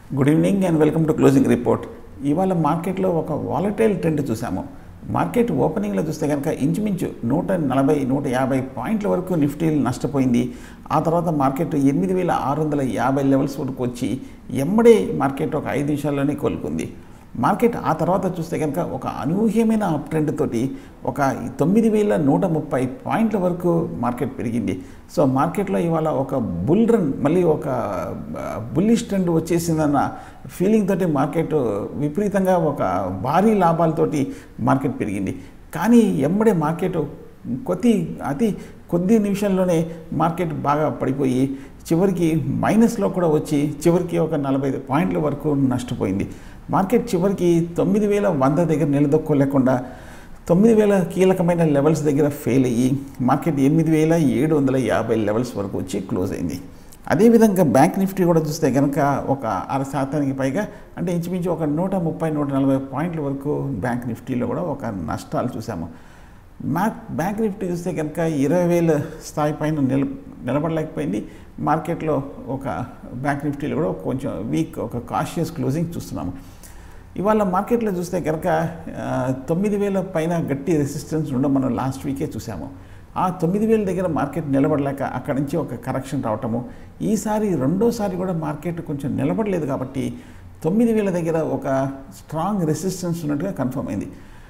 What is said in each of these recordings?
good evening and welcome to closing report ఇవాళ మార్కెట్లో ఒక వాలటైల్ ట్రెండ్ చూసాము మార్కెట్ ఓపెనింగ్లో చూస్తే కనుక ఇంచుమించు నూట నలభై నూట యాభై పాయింట్ల వరకు నిఫ్టీ నష్టపోయింది ఆ తర్వాత మార్కెట్ ఎనిమిది వేల ఆరు వందల యాభై లెవెల్స్ వరకు వచ్చి ఎమ్మడే మార్కెట్ ఒక ఐదు నిమిషాల్లోనే కోలుకుంది మార్కెట్ ఆ తర్వాత చూస్తే కనుక ఒక అనూహ్యమైన అప్ ట్రెండ్ తోటి ఒక తొమ్మిది వేల నూట ముప్పై పాయింట్ల వరకు మార్కెట్ పెరిగింది సో మార్కెట్లో ఇవాళ ఒక బుల్ రన్ మళ్ళీ ఒక బుల్లిష్ ట్రెండ్ వచ్చేసిందన్న ఫీలింగ్ తోటి మార్కెట్ విపరీతంగా ఒక భారీ లాభాలతోటి మార్కెట్ పెరిగింది కానీ ఎమ్మడే మార్కెట్ కొద్ది అతి కొద్ది నిమిషాల్లోనే మార్కెట్ బాగా పడిపోయి చివరికి మైనస్లో కూడా వచ్చి చివరికి ఒక నలభై ఐదు పాయింట్ల వరకు నష్టపోయింది మార్కెట్ చివరికి తొమ్మిది వేల వంద దగ్గర నిలదొక్కోలేకుండా తొమ్మిది వేల కీలకమైన లెవెల్స్ దగ్గర ఫెయిల్ అయ్యి మార్కెట్ ఎనిమిది వేల ఏడు వందల యాభై లెవెల్స్ వరకు వచ్చి క్లోజ్ అయింది అదేవిధంగా బ్యాంక్ నిఫ్టీ కూడా చూస్తే కనుక ఒక అర శాతానికి పైగా అంటే ఇంచుమించు ఒక నూట ముప్పై నూట నలభై పాయింట్ల వరకు బ్యాంక్ నిఫ్టీలో కూడా ఒక నష్టాలు చూసాము మా బ్యాంక్ నిఫ్టీ చూస్తే కనుక ఇరవై వేల స్థాయి పైన నిల నిలబడలేకపోయింది మార్కెట్లో ఒక బ్యాంక్ నిఫ్టీలో కూడా కొంచెం వీక్ ఒక కాషియస్ క్లోజింగ్ చూస్తున్నాము ఇవాళ మార్కెట్లో చూస్తే కనుక తొమ్మిది వేల పైన గట్టి రెసిస్టెన్స్ ఉండడం మనం లాస్ట్ వీకే చూసాము ఆ తొమ్మిది వేల దగ్గర మార్కెట్ నిలబడలేక అక్కడి నుంచి ఒక కరెక్షన్ రావటము ఈసారి రెండోసారి కూడా మార్కెట్ కొంచెం నిలబడలేదు కాబట్టి తొమ్మిది వేల దగ్గర ఒక స్ట్రాంగ్ రెసిస్టెన్స్ ఉన్నట్టుగా కన్ఫర్మ్ అయింది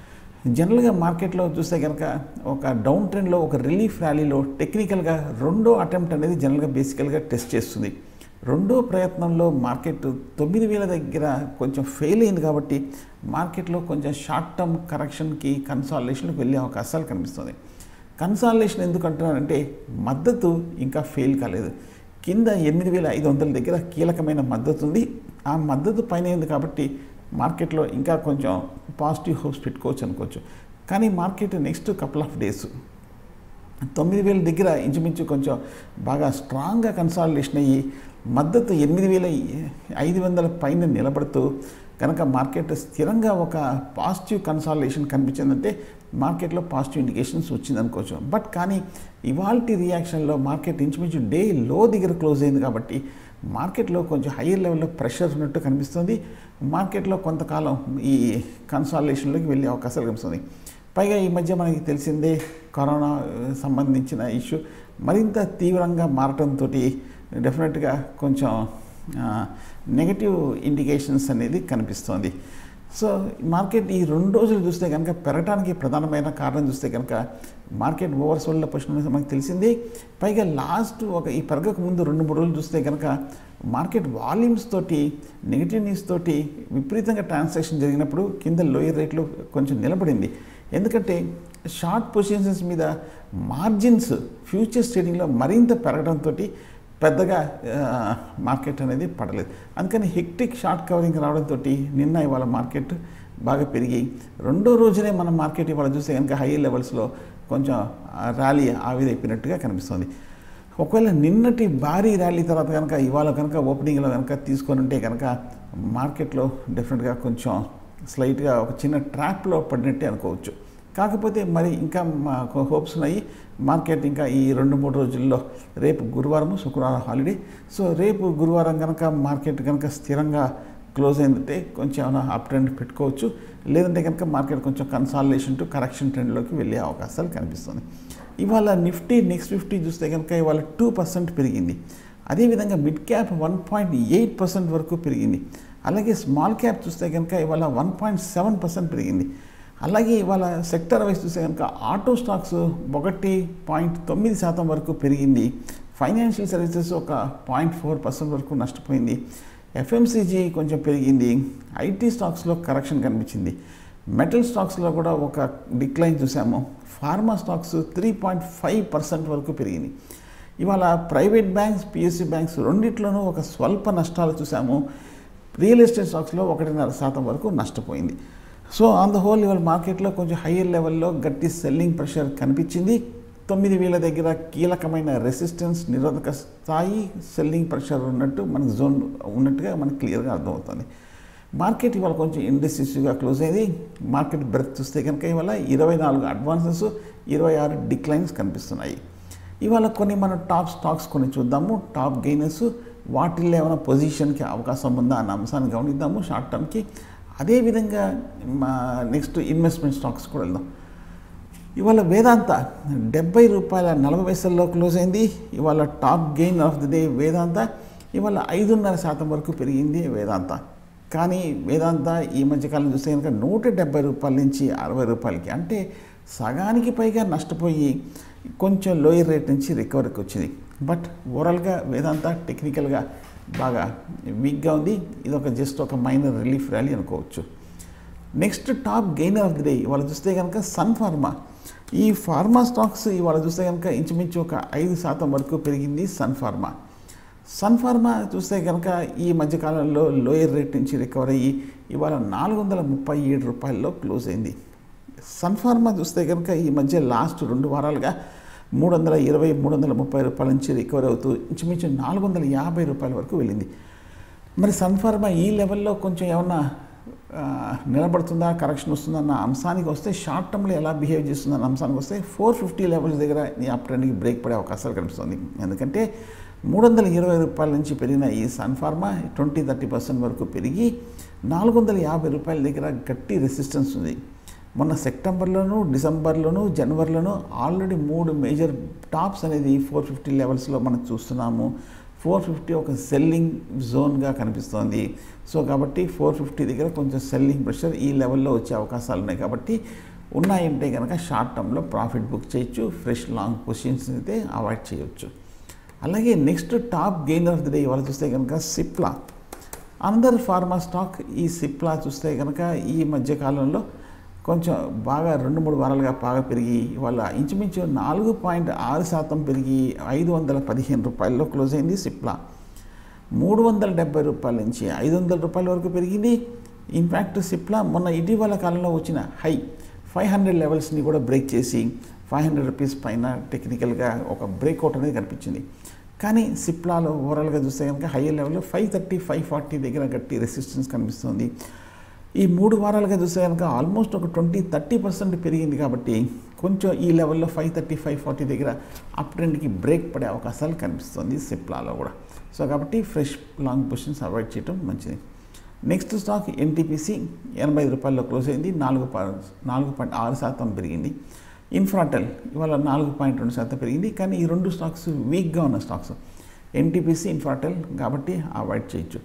జనరల్గా మార్కెట్లో చూస్తే కనుక ఒక డౌన్ ట్రెండ్లో ఒక రిలీఫ్ ర్యాలీలో టెక్నికల్గా రెండో అటెంప్ట్ అనేది జనరల్గా బేసికల్గా టెస్ట్ చేస్తుంది రెండో ప్రయత్నంలో మార్కెట్ తొమ్మిది వేల దగ్గర కొంచెం ఫెయిల్ అయింది కాబట్టి మార్కెట్లో కొంచెం షార్ట్ టర్మ్ కరెక్షన్కి కన్సాలేషన్కి వెళ్ళే అవకాశాలు కనిపిస్తుంది కన్సాలేషన్ ఎందుకు అంటున్నానంటే మద్దతు ఇంకా ఫెయిల్ కాలేదు కింద ఎనిమిది వేల ఐదు వందల దగ్గర కీలకమైన మద్దతు ఉంది ఆ మద్దతు పైన ఉంది కాబట్టి మార్కెట్లో ఇంకా కొంచెం పాజిటివ్ హోప్స్ పెట్టుకోవచ్చు అనుకోవచ్చు కానీ market next couple of days తొమ్మిది వేల దగ్గర ఇంచుమించు కొంచెం బాగా స్ట్రాంగ్గా కన్సాలిడేషన్ అయ్యి మద్దతు ఎనిమిది వేల ఐదు వందల పైన నిలబడుతూ కనుక మార్కెట్ స్థిరంగా ఒక పాజిటివ్ కన్సాలిడేషన్ కనిపించిందంటే మార్కెట్లో పాజిటివ్ ఇండికేషన్స్ వచ్చిందనుకోవచ్చు బట్ కానీ ఇవాల్టి రియాక్షన్లో మార్కెట్ ఇంచుమించు డే లో దగ్గర క్లోజ్ అయింది కాబట్టి మార్కెట్లో కొంచెం హయ్యర్ లెవెల్లో ప్రెషర్ ఉన్నట్టు కనిపిస్తుంది మార్కెట్లో కొంతకాలం ఈ కన్సాలేషన్లోకి వెళ్ళే అవకాశాలు కనిపిస్తుంది పైగా ఈ మధ్య మనకి తెలిసిందే కరోనా సంబంధించిన ఇష్యూ మరింత తీవ్రంగా మారటంతో డెఫినెట్గా కొంచెం నెగటివ్ ఇండికేషన్స్ అనేది కనిపిస్తోంది సో మార్కెట్ ఈ రెండు రోజులు చూస్తే కనుక పెరగడానికి ప్రధానమైన కారణం చూస్తే కనుక మార్కెట్ ఓవర్సోల్డ్లో పొజిషన్ మనకు తెలిసింది పైగా లాస్ట్ ఒక ఈ పెరగక ముందు రెండు మూడు రోజులు చూస్తే కనుక మార్కెట్ వాల్యూమ్స్ తోటి నెగిటివ్ న్యూస్ తోటి విపరీతంగా ట్రాన్సాక్షన్ జరిగినప్పుడు కింద లోయర్ రేట్లు కొంచెం నిలబడింది ఎందుకంటే షార్ట్ పొజిషన్స్ మీద మార్జిన్స్ ఫ్యూచర్స్ ట్రేడింగ్లో మరింత పెరగడంతో పెద్దగా మార్కెట్ అనేది పడలేదు అందుకని హెక్టిక్ షార్ట్ కవరింగ్ రావడంతో నిన్న ఇవాళ మార్కెట్ బాగా పెరిగి రెండో రోజునే మన మార్కెట్ ఇవాళ చూస్తే కనుక హై లెవెల్స్లో కొంచెం ర్యాలీ ఆవిరైపోయినట్టుగా కనిపిస్తుంది ఒకవేళ నిన్నటి భారీ ర్యాలీ తర్వాత కనుక ఇవాళ కనుక ఓపెనింగ్లో కనుక తీసుకొని ఉంటే కనుక మార్కెట్లో డెఫినెట్గా కొంచెం స్లైట్గా ఒక చిన్న ట్రాప్లో పడినట్టే అనుకోవచ్చు కాకపోతే మరి ఇంకా మాకు హోప్స్ ఉన్నాయి మార్కెట్ ఇంకా ఈ రెండు మూడు రోజుల్లో రేపు గురువారం శుక్రవారం హాలిడే సో రేపు గురువారం కనుక మార్కెట్ కనుక స్థిరంగా క్లోజ్ అయిందంటే కొంచెం ఏమైనా అప్ ట్రెండ్ పెట్టుకోవచ్చు లేదంటే కనుక మార్కెట్ కొంచెం కన్సాలిడేషన్ టు కరెక్షన్ ట్రెండ్లోకి వెళ్ళే అవకాశాలు కనిపిస్తుంది ఇవాళ నిఫ్టీ నెక్స్ట్ ఫిఫ్టీ చూస్తే కనుక ఇవాళ టూ పర్సెంట్ పెరిగింది అదేవిధంగా mid cap one point eight percent వరకు పెరిగింది అలాగే స్మాల్ క్యాప్ చూస్తే కనుక ఇవాళ వన్ పాయింట్ సెవెన్ పర్సెంట్ పెరిగింది అలాగే ఇవాళ సెక్టర్ వైజ్ చూస్తే కనుక ఆటో స్టాక్స్ ఒకటి పాయింట్ తొమ్మిది శాతం వరకు పెరిగింది ఫైనాన్షియల్ సర్వీసెస్ ఒక పాయింట్ ఫోర్ పర్సెంట్ వరకు నష్టపోయింది ఎఫ్ఎంసీజీ కొంచెం పెరిగింది ఐటీ స్టాక్స్లో కరెక్షన్ కనిపించింది మెటల్ స్టాక్స్లో కూడా ఒక డిక్లైన్ చూసాము pharma stocks three point five percent వరకు పెరిగింది ఇవాళ ప్రైవేట్ బ్యాంక్స్ పిఎస్సి బ్యాంక్స్ రెండిట్లోనూ ఒక స్వల్ప నష్టాలు చూసాము రియల్ ఎస్టేట్ స్టాక్స్లో ఒకటిన్నర శాతం వరకు నష్టపోయింది సో ఆన్ ద హోల్ ఇవాళ మార్కెట్లో కొంచెం హయ్యర్ లెవెల్లో గట్టి సెల్లింగ్ ప్రెషర్ కనిపించింది తొమ్మిది వేల దగ్గర కీలకమైన రెసిస్టెన్స్ నిరోధక స్థాయి సెల్లింగ్ ప్రెషర్ ఉన్నట్టు మనకు జోన్ ఉన్నట్టుగా మనకు క్లియర్గా అర్థమవుతుంది మార్కెట్ ఇవాళ కొంచెం ఇండెసిసివ్గా క్లోజ్ అయింది మార్కెట్ బ్రెత్ చూస్తే కనుక ఇవాళ ఇరవై నాలుగు అడ్వాన్సెస్ ఇరవై ఆరు డిక్లైన్స్ కనిపిస్తున్నాయి ఇవాళ కొన్ని మన టాప్ స్టాక్స్ కొన్ని చూద్దాము టాప్ గెయినర్స్ వాటిల్లో ఏమైనా పొజిషన్కి అవకాశం ఉందా అన్న అంశాన్ని గమనిద్దాము షార్ట్ టర్మ్కి అదేవిధంగా మా నెక్స్ట్ ఇన్వెస్ట్మెంట్ స్టాక్స్ కూడా వెళ్దాం ఇవాళ వేదాంత డెబ్బై రూపాయల నలభై పైసల్లో క్లోజ్ అయింది ఇవాళ top gain of the day Vedanta ఇవాళ ఐదున్నర శాతం వరకు పెరిగింది వేదాంత కానీ వేదాంత ఈ మధ్యకాలం చూస్తే కనుక నూట డెబ్బై రూపాయల నుంచి అరవై రూపాయలకి అంటే సగానికి పైగా నష్టపోయి కొంచెం లోయర్ రేట్ నుంచి రికవరీకి వచ్చింది బట్ ఓవరాల్గా వేదాంత టెక్నికల్గా బాగా వీక్గా ఉంది ఇది ఒక జస్ట్ ఒక మైనర్ రిలీఫ్ ర్యాలీ అనుకోవచ్చు next top gainer of the day ఇవాళ చూస్తే కనుక సన్ ఫార్మా ఈ ఫార్మా స్టాక్స్ ఇవాళ చూస్తే కనుక ఇంచుమించు ఒక ఐదు శాతం వరకు పెరిగింది సన్ ఫార్మా సన్ ఫార్మా చూస్తే కనుక ఈ మధ్యకాలంలో లోయర్ రేట్ నుంచి రికవర్ అయ్యి ఇవాళ నాలుగు వందల ముప్పై ఏడు రూపాయల్లో క్లోజ్ అయింది సన్ ఫార్మా చూస్తే కనుక ఈ మధ్య లాస్ట్ రెండు వారాలుగా మూడు వందల ఇరవై మూడు వందల ముప్పై రూపాయల నుంచి రికవర్ అవుతూ ఇంచుమించు నాలుగు వందల యాభై రూపాయల వరకు వెళ్ళింది మరి సన్ ఫార్మా ఈ లెవెల్లో కొంచెం ఏమన్నా ఆ, నిలబడుతుందా కరెక్షన్ వస్తుందా అన్న అంశానికి వస్తే షార్ట్ టర్మ్లో ఎలా బిహేవ్ చేస్తుందన్న అంశానికి వస్తే ఫోర్ ఫిఫ్టీ లెవెల్స్ దగ్గర ఈ అప్ ట్రెండ్కి బ్రేక్ పడే అవకాశాలు కనిపిస్తుంది ఎందుకంటే మూడు వందల ఇరవై రూపాయల నుంచి పెరిగిన ఈ Sun Pharma twenty thirty percent వరకు పెరిగి నాలుగు వందల యాభై రూపాయల దగ్గర గట్టి రెసిస్టెన్స్ ఉంది మొన్న సెప్టెంబర్లోను డిసెంబర్లోను జనవరిలోను ఆల్రెడీ మూడు మేజర్ టాప్స్ అనేది ఫోర్ ఫిఫ్టీ లెవెల్స్లో మనం చూస్తున్నాము ఫోర్ ఫిఫ్టీ ఒక సెల్లింగ్ జోన్గా కనిపిస్తోంది సో కాబట్టి ఫోర్ ఫిఫ్టీ దగ్గర కొంచెం సెల్లింగ్ ప్రెషర్ ఈ లెవెల్లో వచ్చే అవకాశాలు ఉన్నాయి కాబట్టి ఉన్నాయంటే కనుక షార్ట్ టర్మ్లో ప్రాఫిట్ బుక్ చేయొచ్చు ఫ్రెష్ లాంగ్ పొజిషన్స్ అయితే అవాయిడ్ చేయొచ్చు అలాగే next top gainer of the day ఇవాళ చూస్తే కనుక సిప్లా అందర్ ఫార్మా స్టాక్ ఈ సిప్లా చూస్తే కనుక ఈ మధ్య కాలంలో కొంచెం బాగా రెండు మూడు వారాలుగా బాగా పెరిగి ఇవాళ ఇంచుమించు నాలుగు పాయింట్ ఆరు శాతం పెరిగి ఐదు వందల పదిహేను రూపాయల్లో క్లోజ్ అయింది సిప్లా మూడు వందల డెబ్బై రూపాయల నుంచి ఐదు వందల రూపాయల వరకు పెరిగింది ఇన్ఫ్యాక్ట్ సిప్లా మొన్న ఇటీవల కాలంలో వచ్చిన హై ఫైవ్ హండ్రెడ్ లెవెల్స్ని కూడా బ్రేక్ చేసి ఫైవ్ హండ్రెడ్ రూపీస్ పైన టెక్నికల్గా ఒక బ్రేక్అవుట్ అనేది కనిపించింది కానీ సిప్లాలో ఓవరాల్గా చూస్తే కనుక హైయర్ లెవెల్లో ఫైవ్ థర్టీ ఫైవ్ ఫార్టీ దగ్గర గట్టి రెసిస్టెన్స్ కనిపిస్తుంది ఈ మూడు వారాలుగా చూస్తే కనుక ఆల్మోస్ట్ ఒక ట్వంటీ థర్టీ పర్సెంట్ పెరిగింది కాబట్టి కొంచెం ఈ లెవెల్లో ఫైవ్ థర్టీ ఫైవ్ ఫార్టీ దగ్గర అప్ ట్రెండ్కి బ్రేక్ పడే అవకాశాలు కనిపిస్తుంది సిప్లాలో కూడా సో కాబట్టి ఫ్రెష్ లాంగ్ పొజిషన్స్ అవాయిడ్ చేయడం మంచిది నెక్స్ట్ స్టాక్ ఎన్టీపీసీ ఎనభై ఐదు రూపాయల్లో క్లోజ్ అయింది నాలుగు పా- నాలుగు పాయింట్ ఆరు శాతం పెరిగింది ఇన్ఫ్రాటెల్ ఇవాళ నాలుగు పాయింట్ రెండు శాతం పెరిగింది కానీ ఈ రెండు స్టాక్స్ వీక్గా ఉన్న స్టాక్స్ ఎన్టీపీసీ ఇన్ఫ్రాటెల్ కాబట్టి అవాయిడ్ చేయొచ్చు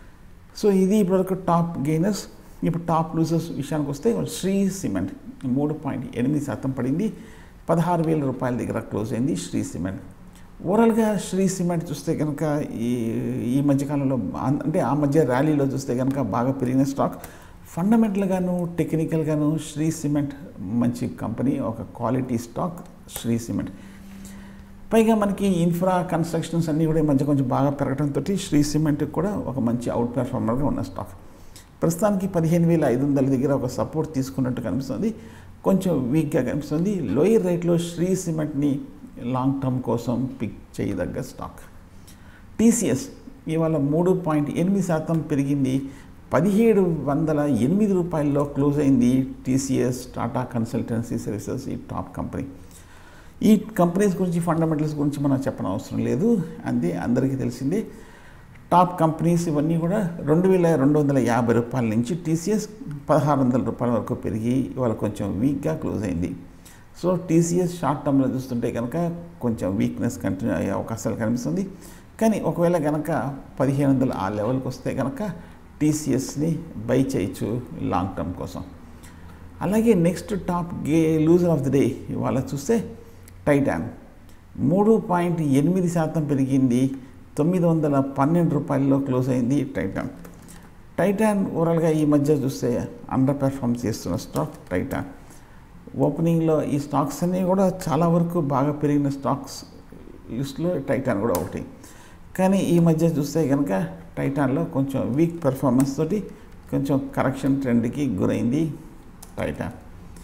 సో ఇది ఇప్పటివరకు టాప్ గెయినర్స్ ఇప్పుడు టాప్ లూజర్స్ విషయానికి వస్తే శ్రీ సిమెంట్ మూడు పాయింట్ ఎనిమిది శాతం పడింది పదహారు వేల రూపాయల దగ్గర క్లోజ్ అయింది శ్రీ సిమెంట్ ఓవరాల్గా శ్రీ సిమెంట్ చూస్తే కనుక ఈ ఈ మధ్యకాలంలో ఆ- అంటే ఆ మధ్య ర్యాలీలో చూస్తే కనుక బాగా పెరిగిన స్టాక్ ఫండమెంటల్గాను టెక్నికల్గాను శ్రీ సిమెంట్ మంచి కంపెనీ ఒక క్వాలిటీ స్టాక్ శ్రీ సిమెంట్ పైగా మనకి ఇన్ఫ్రా కన్స్ట్రక్షన్స్ అన్నీ కూడా ఈ మధ్య కొంచెం బాగా పెరగడంతో శ్రీ సిమెంట్ కూడా ఒక మంచి అవుట్ పెర్ఫార్మర్గా ఉన్న స్టాక్ ప్రస్తుతానికి పదిహేను వేల ఐదు వందల దగ్గర ఒక సపోర్ట్ తీసుకున్నట్టు కనిపిస్తుంది కొంచెం వీక్గా కనిపిస్తుంది లోయర్ రేట్లో శ్రీ సిమెంట్ని లాంగ్ టర్మ్ కోసం పిక్ చేయదగ్గ స్టాక్ టీసీఎస్ ఇవాళ మూడు పాయింట్ ఎనిమిది శాతం పెరిగింది పదిహేడు వందల ఎనిమిది రూపాయల్లో క్లోజ్ అయింది టీసీఎస్ టాటా కన్సల్టెన్సీ సర్వీసెస్ ఈ టాప్ కంపెనీ ఈ కంపెనీస్ గురించి ఫండమెంటల్స్ గురించి మనం చెప్పనవసరం అవసరం లేదు అంతే అందరికీ తెలిసిందే టాప్ కంపెనీస్ ఇవన్నీ కూడా రెండు వేల రెండు వందల యాభై రూపాయల నుంచి టీసీఎస్ పదహారు వందల రూపాయల వరకు పెరిగి ఇవాళ కొంచెం వీక్గా క్లోజ్ అయింది సో టీసీఎస్ షార్ట్ టర్మ్లో చూస్తుంటే కనుక కొంచెం వీక్నెస్ కంటిన్యూ అయ్యే అవకాశాలు కనిపిస్తుంది కానీ ఒకవేళ కనుక పదిహేను వందలు ఆ లెవెల్కి వస్తే కనుక టీసీఎస్ని బై చేయొచ్చు లాంగ్ టర్మ్ కోసం అలాగే నెక్స్ట్ టాప్ గే లూజర్ ఆఫ్ ది డే ఇవాళ చూస్తే టైటాన్ మూడు పాయింట్ ఎనిమిది శాతం పెరిగింది తొమ్మిది వందల పన్నెండు రూపాయల్లో క్లోజ్ అయింది టైటాన్ టైటాన్ ఓవరాల్గా ఈ మధ్య చూస్తే అండర్ పెర్ఫామ్ చేస్తున్న స్టాక్ టైటాన్ ఓపెనింగ్లో ఈ స్టాక్స్ అన్నీ కూడా చాలా వరకు బాగా పెరిగిన స్టాక్స్ లిస్ట్లో టైటాన్ కూడా ఒకటి కానీ ఈ మధ్య చూస్తే కనుక టైటాన్లో కొంచెం వీక్ పెర్ఫార్మెన్స్ తోటి కొంచెం కరెక్షన్ ట్రెండ్కి గురైంది టైటాన్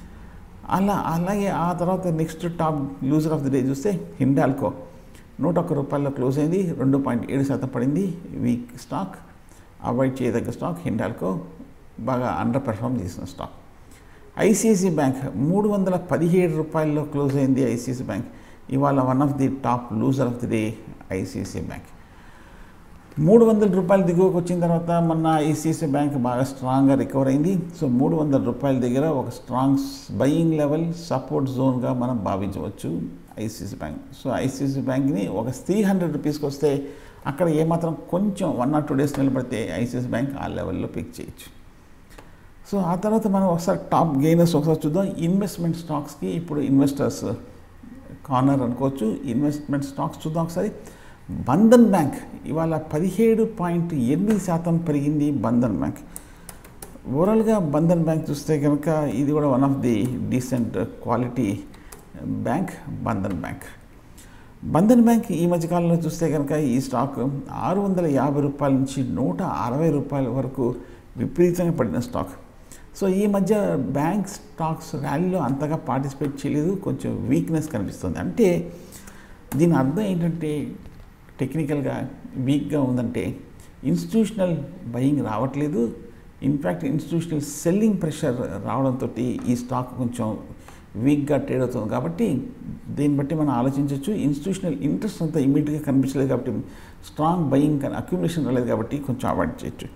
అలా అలాగే ఆ తర్వాత next top loser of the day చూస్తే హిండాల్కో నూట ఒక్క రూపాయల్లో క్లోజ్ అయింది రెండు పాయింట్ ఏడు శాతం పడింది వీక్ స్టాక్ అవాయిడ్ చేయదగ్గ స్టాక్ హిండాల్కో బాగా అండర్ పెర్ఫామ్ చేసిన స్టాక్ ఐసిఐసి బ్యాంక్ మూడు వందల పదిహేడు రూపాయల్లో క్లోజ్ అయింది ఐసిఐసి బ్యాంక్ ఇవాళ one of the top loser of the day ICICI bank మూడు వందల రూపాయల దిగువకు వచ్చిన తర్వాత మొన్న ఐసిఐసి బ్యాంక్ బాగా స్ట్రాంగ్గా రికవర్ అయింది సో మూడు వందల రూపాయల దగ్గర ఒక స్ట్రాంగ్ బయింగ్ లెవెల్ సపోర్ట్ జోన్గా మనం భావించవచ్చు ఐసిఐసి బ్యాంక్ సో ఐసిఐసి బ్యాంక్ని ఒక త్రీ హండ్రెడ్ రూపీస్కి వస్తే అక్కడ ఏమాత్రం కొంచెం వన్ ఆర్ టూ డేస్ నిలబడితే ఐసిఐసి బ్యాంక్ ఆ లెవెల్లో పిక్ చేయొచ్చు సో ఆ తర్వాత మనం ఒకసారి టాప్ గెయినర్స్ ఒకసారి చూద్దాం ఇన్వెస్ట్మెంట్ స్టాక్స్కి ఇప్పుడు ఇన్వెస్టర్స్ కార్నర్ అనుకోవచ్చు ఇన్వెస్ట్మెంట్ స్టాక్స్ చూద్దాం ఒకసారి బంధన్ బ్యాంక్ ఇవాళ పదిహేడు పాయింట్ ఎనిమిది శాతం పెరిగింది బంధన్ బ్యాంక్ ఓవరాల్గా బంధన్ బ్యాంక్ చూస్తే కనుక ఇది కూడా one of the decent quality bank Bandhan bank Bandhan bank ఈ మధ్యకాలంలో చూస్తే కనుక ఈ స్టాక్ ఆరు వందల యాభై రూపాయల నుంచి నూట అరవై రూపాయల వరకు విపరీతంగా పడిన స్టాక్ సో ఈ మధ్య బ్యాంక్ స్టాక్స్ ర్యాలీలో అంతగా పార్టిసిపేట్ చేయలేదు కొంచెం వీక్నెస్ కనిపిస్తుంది అంటే దీని అర్థం ఏంటంటే టెక్నికల్గా వీక్గా ఉందంటే ఇన్స్టిట్యూషనల్ బయింగ్ రావట్లేదు ఇన్ఫ్యాక్ట్ ఇన్స్టిట్యూషనల్ సెల్లింగ్ ప్రెషర్ రావడంతో ఈ స్టాక్ కొంచెం వీక్గా ట్రేడ్ అవుతుంది కాబట్టి దీన్ని బట్టి మనం ఆలోచించవచ్చు ఇన్స్టిట్యూషనల్ ఇంట్రెస్ట్ అంతా ఇమీడియట్గా కనిపించలేదు కాబట్టి స్ట్రాంగ్ బయింగ్ అక్యుమిలేషన్ రాలేదు కాబట్టి కొంచెం అవాయిడ్ చేయొచ్చు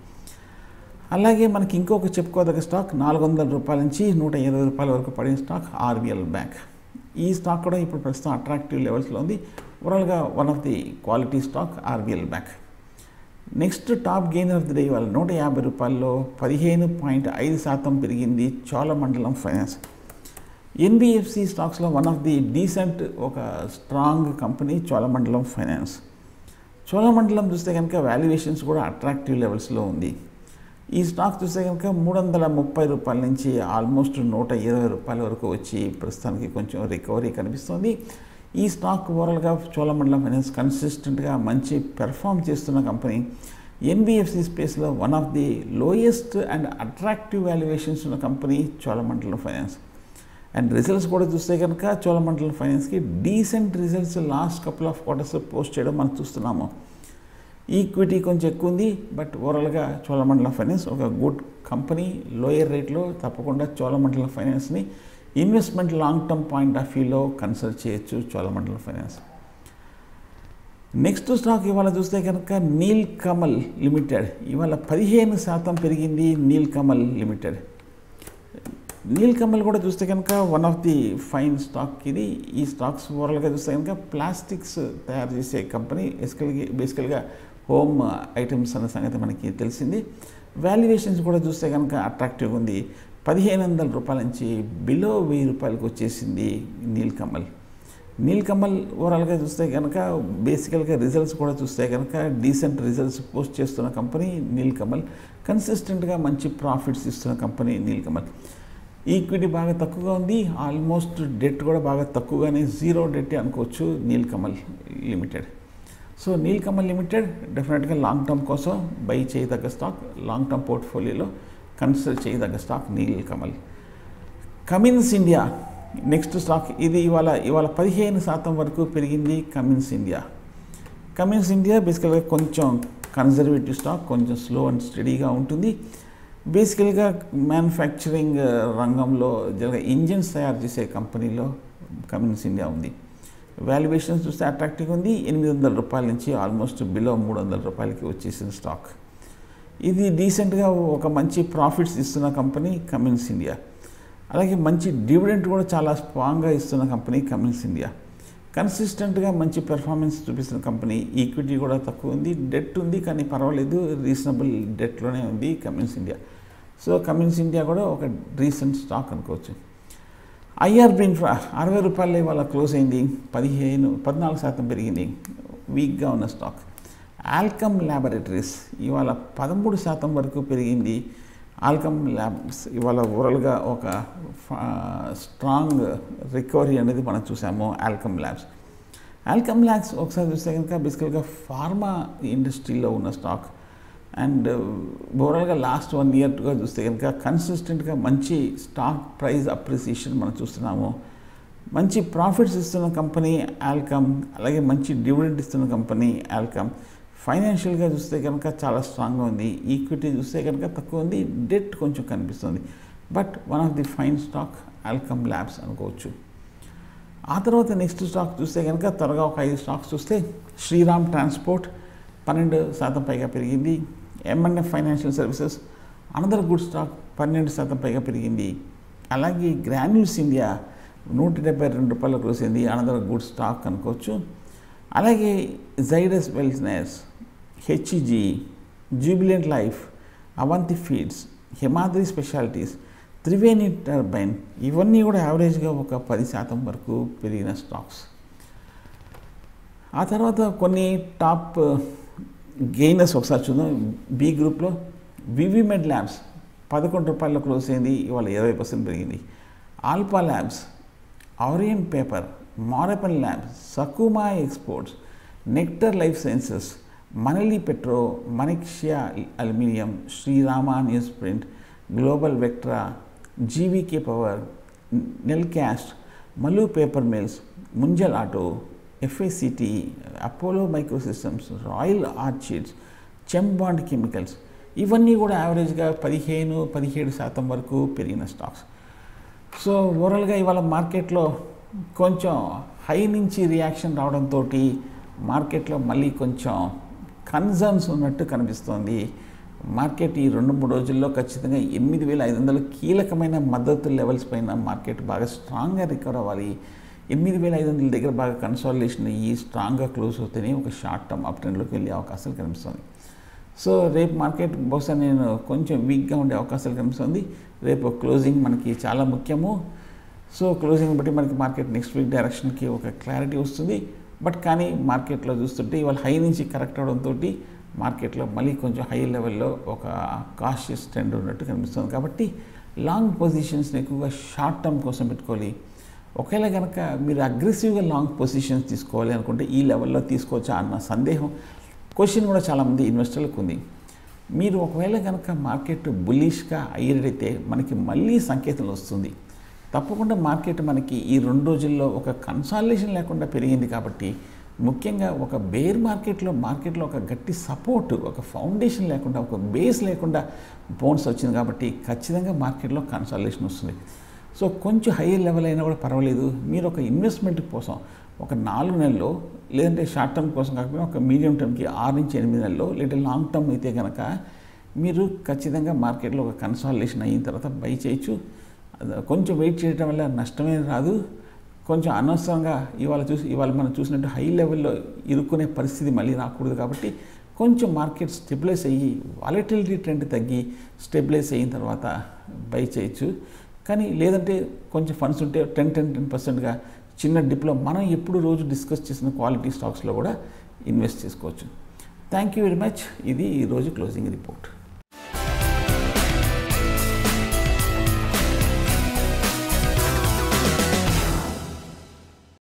అలాగే మనకి ఇంకొక చెప్పుకోదగ్గ స్టాక్ నాలుగు వందల రూపాయల నుంచి నూట ఇరవై రూపాయల వరకు పడిన స్టాక్ ఆర్బిఎల్ బ్యాంక్ ఈ స్టాక్ కూడా ఇప్పుడు ప్రస్తుతం అట్రాక్టివ్ లెవెల్స్లో ఉంది ఓవరాల్గా one of the quality stock RBL bank next top gainer of the day వాళ్ళ నూట యాభై రూపాయల్లో పదిహేను పాయింట్ ఐదు శాతం పెరిగింది చోళమండలం ఫైనాన్స్ ఎన్బిఎఫ్సి స్టాక్స్లో వన్ ఆఫ్ ది డీసెంట్ ఒక strong company Cholamandalam finance Cholamandalam చూస్తే కనుక వాల్యుయేషన్స్ కూడా అట్రాక్టివ్ లెవెల్స్లో ఉంది ఈ స్టాక్ చూస్తే కనుక మూడు వందల ముప్పై రూపాయల నుంచి ఆల్మోస్ట్ నూట ఇరవై రూపాయల వరకు వచ్చి ప్రస్తుతానికి కొంచెం రికవరీ కనిపిస్తుంది ఈ స్టాక్ ఓవరాల్గా చోళమండలం ఫైనాన్స్ కన్సిస్టెంట్గా మంచి పెర్ఫామ్ చేస్తున్న కంపెనీ ఎన్బిఎఫ్సి స్పేస్లో one of the lowest and attractive valuations ఉన్న company Cholamandalam finance and results కూడా చూస్తే కనుక చోళమండలం ఫైనాన్స్కి decent results last couple of quarters post చేయడం మనం చూస్తున్నాము ఈక్విటీ కొంచెం ఎక్కువ ఉంది బట్ ఓవరాల్గా చోళమండలం ఫైనాన్స్ ఒక గుడ్ కంపెనీ లోయర్ రేట్లో తప్పకుండా చోళమండలం ఫైనాన్స్ని investment long term point of వ్యూలో కన్సల్ట్ చేయొచ్చు చోళమండలం ఫైనాన్స్ నెక్స్ట్ స్టాక్ ఇవాళ చూస్తే కనుక నీల్ కమల్ లిమిటెడ్ ఇవాళ పదిహేను శాతం పెరిగింది Nilkamal limited Nilkamal కూడా చూస్తే కనుక one of the fine stock ఇది ఈ స్టాక్స్ ఓవరాల్గా చూస్తే కనుక ప్లాస్టిక్స్ తయారు చేసే కంపెనీ బేసికల్గా బేసికల్గా హోమ్ ఐటమ్స్ అన్న సంగతి మనకి తెలిసింది వాల్యుయేషన్స్ కూడా చూస్తే కనుక అట్రాక్టివ్గా ఉంది పదిహేను వందల రూపాయల నుంచి బిలో వెయ్యి రూపాయలకు వచ్చేసింది నీల్ కమల్ నీల్ కమల్ ఓవరాల్గా చూస్తే కనుక బేసికల్గా రిజల్ట్స్ కూడా చూస్తే కనుక డీసెంట్ రిజల్ట్స్ పోస్ట్ చేస్తున్న కంపెనీ నీల్ కమల్ కన్సిస్టెంట్గా మంచి ప్రాఫిట్స్ ఇస్తున్న కంపెనీ నీల్ కమల్ ఈక్విటీ బాగా తక్కువగా ఉంది ఆల్మోస్ట్ డెట్ కూడా బాగా తక్కువగానే జీరో డెట్ అనుకోవచ్చు Nilkamal limited so Nilkamal limited డెఫినెట్గా లాంగ్ టర్మ్ కోసం బై చేయదగ్గ స్టాక్ లాంగ్ టర్మ్ పోర్ట్ఫోలియోలో కన్సిడర్ చేయదగ్గ stock Nilkamal Cummins India next stock ఇది ఇవాళ ఇవాళ పదిహేను శాతం వరకు పెరిగింది కమిన్స్ ఇండియా కమిన్స్ ఇండియా బేసికల్గా కొంచెం కన్జర్వేటివ్ స్టాక్ కొంచెం స్లో అండ్ స్టడీగా ఉంటుంది బేసికల్గా మ్యానుఫ్యాక్చరింగ్ రంగంలో జరిగే ఇంజిన్స్ తయారు చేసే కంపెనీలో కమిన్స్ ఇండియా ఉంది వాల్యుయేషన్స్ చూస్తే అట్రాక్టివ్గా ఉంది ఎనిమిది వందల రూపాయల నుంచి ఆల్మోస్ట్ బిలో మూడు వందల రూపాయలకి వచ్చేసిన స్టాక్ ఇది డీసెంట్గా ఒక మంచి ప్రాఫిట్స్ ఇస్తున్న కంపెనీ కమిన్స్ ఇండియా అలాగే మంచి డివిడెంట్ కూడా చాలా స్ట్రాంగ్గా ఇస్తున్న కంపెనీ కమిన్స్ ఇండియా కన్సిస్టెంట్గా మంచి పెర్ఫార్మెన్స్ చూపిస్తున్న కంపెనీ ఈక్విటీ కూడా తక్కువ ఉంది డెట్ ఉంది కానీ పర్వాలేదు రీజనబుల్ డెట్లోనే ఉంది Cummins India so Cummins India కూడా ఒక రీసెంట్ స్టాక్ అనుకోవచ్చు ఐఆర్బి ఇన్ఫ్రా అరవై రూపాయలు ఇవాళ క్లోజ్ అయింది పదిహేను పద్నాలుగు శాతం పెరిగింది వీక్గా ఉన్న స్టాక్ ఆల్కమ్ ల్యాబొరేటరీస్ ఇవాళ పదమూడు శాతం వరకు పెరిగింది ఆల్కమ్ ల్యాబ్స్ ఇవాళ ఓవరాల్గా ఒక స్ట్రాంగ్ రికవరీ అనేది మనం చూసాము ఆల్కమ్ ల్యాబ్స్ ఆల్కమ్ ల్యాబ్స్ ఒకసారి చూస్తే కనుక బేసికల్గా ఫార్మా ఇండస్ట్రీలో ఉన్న స్టాక్ అండ్ ఓవరాల్గా లాస్ట్ వన్ ఇయర్గా చూస్తే కనుక కన్సిస్టెంట్గా మంచి స్టాక్ ప్రైస్ అప్రిసియేషన్ మనం చూస్తున్నాము మంచి ప్రాఫిట్స్ ఇస్తున్న కంపెనీ ఆల్కమ్ అలాగే మంచి డివిడెంట్ ఇస్తున్న కంపెనీ ఆల్కమ్ ఫైనాన్షియల్గా చూస్తే కనుక చాలా స్ట్రాంగ్గా ఉంది ఈక్విటీ చూస్తే కనుక తక్కువ ఉంది డెట్ కొంచెం కనిపిస్తుంది but one of the fine stock Alkem labs అనుకోవచ్చు ఆ తర్వాత నెక్స్ట్ స్టాక్ చూస్తే కనుక త్వరగా ఒక ఐదు స్టాక్స్ చూస్తే శ్రీరామ్ ట్రాన్స్పోర్ట్ పన్నెండు శాతం పైగా పెరిగింది MNF financial services another good stock పన్నెండు శాతం పైగా పెరిగింది అలాగే గ్రాన్యూల్స్ ఇండియా నూట డెబ్బై రెండు రూపాయలు క్లోసింది అనదర్ గుడ్ స్టాక్ అనుకోవచ్చు అలాగే Zydus wellness HEG Jubilant life Avanti feeds Himadri specialities Triveni turbine ఇవన్నీ కూడా యావరేజ్గా ఒక పది శాతం వరకు పెరిగిన స్టాక్స్ ఆ తర్వాత కొన్ని టాప్ గెయినర్స్ ఒకసారి చూద్దాం బి గ్రూప్లో వివిమెడ్ ల్యాబ్స్ పదకొండు రూపాయల్లో క్లోజ్ అయింది ఇవాళ ఇరవై పర్సెంట్ పెరిగింది Alpa labs Orient paper Morepen labs Sakuma exports Nectar life sciences Manali petro Manaksia aluminium Shree Rama newsprint global Vectra GVK power Nelcast Malu paper mills Munjal auto FACT Apollo micro systems royal orchids Chembond chemicals ఇవన్నీ కూడా యావరేజ్గా పదిహేను పదిహేడు శాతం వరకు పెరిగిన స్టాక్స్ సో ఓవరాల్గా ఇవాళ మార్కెట్లో కొంచెం హై నుంచి రియాక్షన్ రావడంతో మార్కెట్లో మళ్ళీ కొంచెం కన్సర్న్స్ ఉన్నట్టు కనిపిస్తోంది మార్కెట్ ఈ రెండు మూడు రోజుల్లో ఖచ్చితంగా ఎనిమిది వేల ఐదు వందలు కీలకమైన మద్దతు లెవెల్స్ పైన మార్కెట్ బాగా స్ట్రాంగ్గా రికవర్ అవ్వాలి ఎనిమిది వేల ఐదు వందల దగ్గర బాగా కన్సాలిడేషన్ అయ్యి స్ట్రాంగ్గా క్లోజ్ అవుతేనే ఒక షార్ట్ టర్మ్ అప్ ట్రెండ్లోకి వెళ్ళే అవకాశాలు కనిపిస్తుంది సో రేపు మార్కెట్ బహుశా నేను కొంచెం వీక్గా ఉండే అవకాశాలు కనిపిస్తుంది రేపు క్లోజింగ్ మనకి చాలా ముఖ్యము సో క్లోజింగ్ బట్టి మనకి మార్కెట్ నెక్స్ట్ వీక్ డైరెక్షన్కి ఒక క్లారిటీ వస్తుంది బట్ కానీ మార్కెట్లో చూస్తుంటే ఇవాళ హై నుంచి కరెక్ట్ అవడంతో మార్కెట్లో మళ్ళీ కొంచెం హై లెవెల్లో ఒక కాషియస్ ట్రెండ్ ఉన్నట్టు కనిపిస్తుంది కాబట్టి లాంగ్ పొజిషన్స్ని ఎక్కువగా షార్ట్ టర్మ్ కోసం పెట్టుకోవాలి ఒకవేళ కనుక మీరు అగ్రెసివ్గా లాంగ్ పొజిషన్స్ తీసుకోవాలి అనుకుంటే ఈ లెవెల్లో తీసుకోవచ్చా అన్న సందేహం క్వశ్చన్ కూడా చాలామంది ఇన్వెస్టర్లకు ఉంది మీరు ఒకవేళ కనుక మార్కెట్ బుల్లిష్గా అయ్యేటైతే మనకి మళ్ళీ సంకేతం వస్తుంది తప్పకుండా మార్కెట్ మనకి ఈ రెండు రోజుల్లో ఒక కన్సాలిడేషన్ లేకుండా పెరిగింది కాబట్టి ముఖ్యంగా ఒక బేర్ మార్కెట్లో మార్కెట్లో ఒక గట్టి సపోర్ట్ ఒక ఫౌండేషన్ లేకుండా ఒక బేస్ లేకుండా బోన్స్ వచ్చింది కాబట్టి ఖచ్చితంగా మార్కెట్లో కన్సాలిడేషన్ వస్తుంది సో కొంచెం హై లెవెల్ అయినా కూడా పర్వాలేదు మీరు ఒక ఇన్వెస్ట్మెంట్ కోసం ఒక నాలుగు నెలల్లో లేదంటే షార్ట్ టర్మ్ కోసం కాకపోయినా ఒక మీడియం టర్మ్కి ఆరు నుంచి ఎనిమిది నెలల్లో లేదా లాంగ్ టర్మ్ అయితే కనుక మీరు ఖచ్చితంగా మార్కెట్లో ఒక కన్సాలిడేషన్ అయిన తర్వాత బై చేయొచ్చు కొంచెం వెయిట్ చేయడం వల్ల నష్టమే రాదు కొంచెం అనవసరంగా ఇవాళ చూసి ఇవాళ మనం చూసినట్టు హై లెవెల్లో ఇరుక్కునే పరిస్థితి మళ్ళీ రాకూడదు కాబట్టి కొంచెం మార్కెట్ స్టెబిలైజ్ అయ్యి వాలిటిలిటీ ట్రెండ్ తగ్గి స్టెబిలైజ్ అయిన తర్వాత బై చేయొచ్చు కానీ లేదంటే కొంచెం ఫండ్స్ ఉంటే టెన్ టెన్ టెన్ పర్సెంట్గా చిన్న డిప్లో మనం ఎప్పుడు రోజు డిస్కస్ చేసిన క్వాలిటీ స్టాక్స్లో కూడా ఇన్వెస్ట్ చేసుకోవచ్చు థ్యాంక్ యూ వెరీ మచ్ ఇది ఈరోజు క్లోజింగ్ రిపోర్ట్